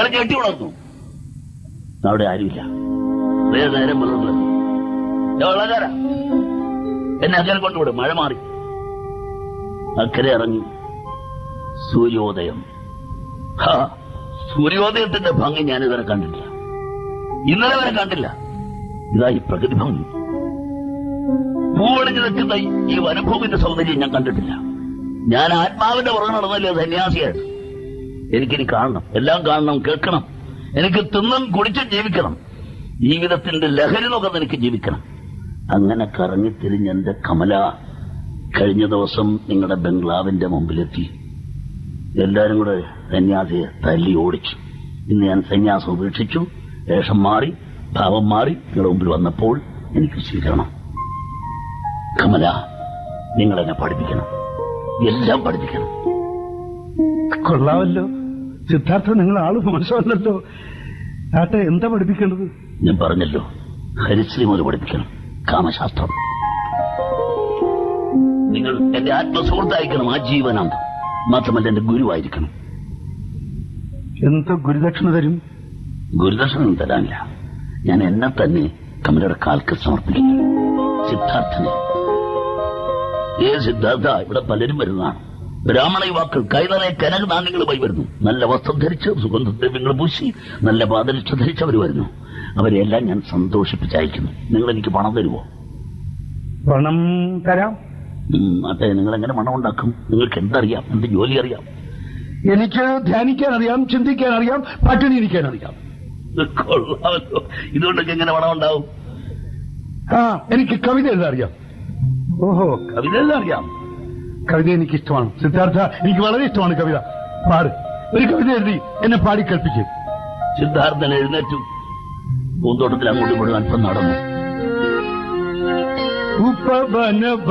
ഞാൻ ഞെട്ടി ഉണർന്നു അവിടെ ആരുമില്ല വേറെ നേരം പുലർന്നു ഞാൻ വെള്ളക്കാരാ എന്നെ അക്കരെ കൊണ്ടുവിടും മഴ മാറി അക്കരെ ഇറങ്ങി സൂര്യോദയം ഹാ, സൂര്യോദയത്തിന്റെ ഭംഗി ഞാൻ ഇതുവരെ കണ്ടിട്ടില്ല ഇന്നലെ വരെ കണ്ടില്ല ഇതാ ഈ പ്രകൃതി ഭംഗി പൂവണിഞ്ഞു നിൽക്കുന്ന ഈ- ഈ വനഭൂമിന്റെ സൗന്ദര്യം ഞാൻ കണ്ടിട്ടില്ല ഞാൻ ആത്മാവിന്റെ പുറകെ നടന്നല്ലേ സന്യാസിയായിട്ട് എനിക്കിനി കാണണം എല്ലാം കാണണം കേൾക്കണം എനിക്ക് തിന്നും കുടിച്ചും ജീവിക്കണം ജീവിതത്തിന്റെ ലഹരി നോക്കാൻ എനിക്ക് ജീവിക്കണം അങ്ങനെ കറങ്ങി തിരിഞ്ഞ് എന്റെ കമല കഴിഞ്ഞ ദിവസം നിങ്ങളുടെ ബംഗ്ലാവിന്റെ മുമ്പിലെത്തി എല്ലാരും കൂടെ സന്യാസിയെ തല്ലി ഓടിച്ചു ഇന്ന് ഞാൻ സന്യാസം ഉപേക്ഷിച്ചു വേഷം മാറി ഭാവം മാറി നിങ്ങളുടെ മുമ്പിൽ വന്നപ്പോൾ എനിക്ക് സ്വീകരണം കമല നിങ്ങളെന്നെ പഠിപ്പിക്കണം എല്ലാം പഠിപ്പിക്കണം കൊള്ളാമല്ലോ സിദ്ധാർത്ഥ നിങ്ങൾ ആള് മോശമല്ലല്ലോ ആട്ടെ എന്താ പഠിപ്പിക്കേണ്ടത് ഞാൻ പറഞ്ഞല്ലോ ഹരിശ്രീ മുതൽ പഠിപ്പിക്കണം കാമശാസ്ത്രം നിങ്ങൾ എന്റെ ആത്മസുഹൃത്തായിരിക്കണം ആജീവനാന്തം മാത്രമല്ല എന്റെ ഗുരുവായിരിക്കണം എന്ത് ഗുരുദക്ഷിണ തരും ഗുരുദർശനം തരാനില്ല ഞാൻ എന്നെ തന്നെ കമലയുടെ കാൽക്ക് സമർപ്പിക്കുന്നു സിദ്ധാർത്ഥനെ ഏ സിദ്ധാർത്ഥ ഇവിടെ പലരും വരുന്നതാണ് ബ്രാഹ്മണ യുവാക്കൾ കൈതറെ കനക നാണ്യങ്ങളുമായി വരുന്നു നല്ല വസ്ത്രം ധരിച്ച് സുഗന്ധദ്രവ്യങ്ങൾ പൂശി നല്ല പാദരക്ഷ ധരിച്ച് അവർ വരുന്നു അവരെല്ലാം ഞാൻ സന്തോഷിപ്പിച്ചയക്കുന്നു നിങ്ങൾ എനിക്ക് പണം തരുമോ പണം തരാം ഉം, അതെ നിങ്ങൾ എങ്ങനെ പണം ഉണ്ടാക്കും നിങ്ങൾക്ക് എന്തറിയാം എന്ത് ജോലി അറിയാം എനിക്ക് ധ്യാനിക്കാൻ അറിയാം ചിന്തിക്കാൻ അറിയാം പട്ടിണി ഇരിക്കാൻ അറിയാം ഇത് കൊള്ളാമല്ലോ ഇതുകൊണ്ടൊക്കെ എങ്ങനെ പണം ഉണ്ടാവും ആ എനിക്ക് കവിത എഴുതാൻ അറിയാം ഓഹോ കവിത എഴുതാൻ അറിയാം കവിത എനിക്ക് ഇഷ്ടമാണ് സിദ്ധാർത്ഥ എനിക്ക് വളരെ ഇഷ്ടമാണ് കവിത പാട് ഒരു കവിത എഴുതി എന്നെ പാടി കേൾപ്പിക്കും സിദ്ധാർത്ഥൻ എഴുന്നേറ്റു പൂന്തോട്ടത്തിൽ അങ്ങോട്ടും ഇങ്ങോട്ടും അല്പം നടന്നു ഉപവന